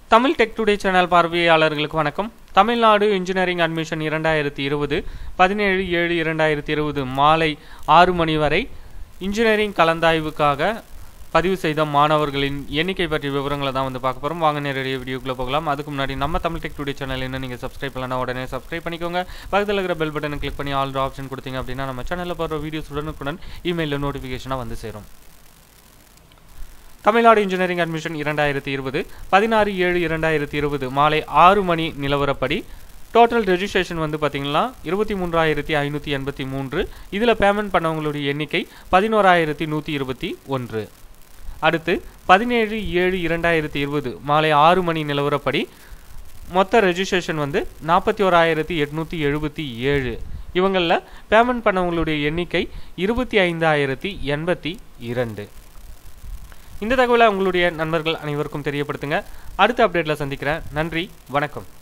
Tamil tech today channel பார்வையாளர்களுக்கு வணக்கம் Tamil Nadu engineering admission இரண்டாயிரத்தி இருபது பதினேழு ஏழு இரண்டாயிரத்தி இருபது மாலை ஆறு மணி வரை இன்ஜினியரிங் கலந்தாய்வுக்காக பதிவு செய்த மாணவர்களின் எண்ணிக்கை பற்றிய விவரங்களை தான் வந்து பார்க்க போகிறோம் வாங்க நேரடியாக வீடியோக்குள்ளே போகலாம் அதுக்கு முன்னாடி நம்ம தமிழ் டெக் டுடே சேனல் என்ன நீங்கள் சப்ஸ்கிரைப் பண்ணலாம் உடனே சப்ஸ்கிரைப் பண்ணிக்கோங்க பக்கத்தில் இருக்கிற பெல் பட்டனை கிளிக் பண்ணி ஆல் ஆப்ஷன் கொடுத்தீங்க அப்படின்னா நம்ம சேனலில் போகிற வீடியோஸ் உடனுக்குடன் இமெயிலில் நோட்டிஃபிகேஷனாக வந்து சேரும் தமிழ்நாடு இன்ஜினியரிங் அட்மிஷன் இரண்டாயிரத்தி இருபது பதினாறு ஏழு இரண்டாயிரத்தி இருபது மாலை ஆறு மணி நிலவரப்படி டோட்டல் ரெஜிஸ்ட்ரேஷன் வந்து பார்த்தீங்கன்னா இருபத்தி மூன்றாயிரத்தி ஐநூற்றி எண்பத்தி மூன்று இதில் பேமெண்ட் பண்ணவங்களுடைய எண்ணிக்கை பதினோராயிரத்தி நூற்றி இருபத்தி ஒன்று அடுத்து பதினேழு ஏழு இரண்டாயிரத்தி இருபது மாலை ஆறு மணி நிலவரப்படி மொத்த ரெஜிஸ்ட்ரேஷன் வந்து நாற்பத்தி ஓராயிரத்தி எட்நூற்றி எழுபத்தி ஏழு இவங்களில் பேமெண்ட் பண்ணவங்களுடைய எண்ணிக்கை இருபத்தி ஐந்தாயிரத்தி எண்பத்தி இரண்டு இந்த தகவலை உங்களுடைய நண்பர்கள் அனைவருக்கும் தெரியப்படுத்துங்க அடுத்த அப்டேட்டில் சந்திக்கிறேன் நன்றி வணக்கம்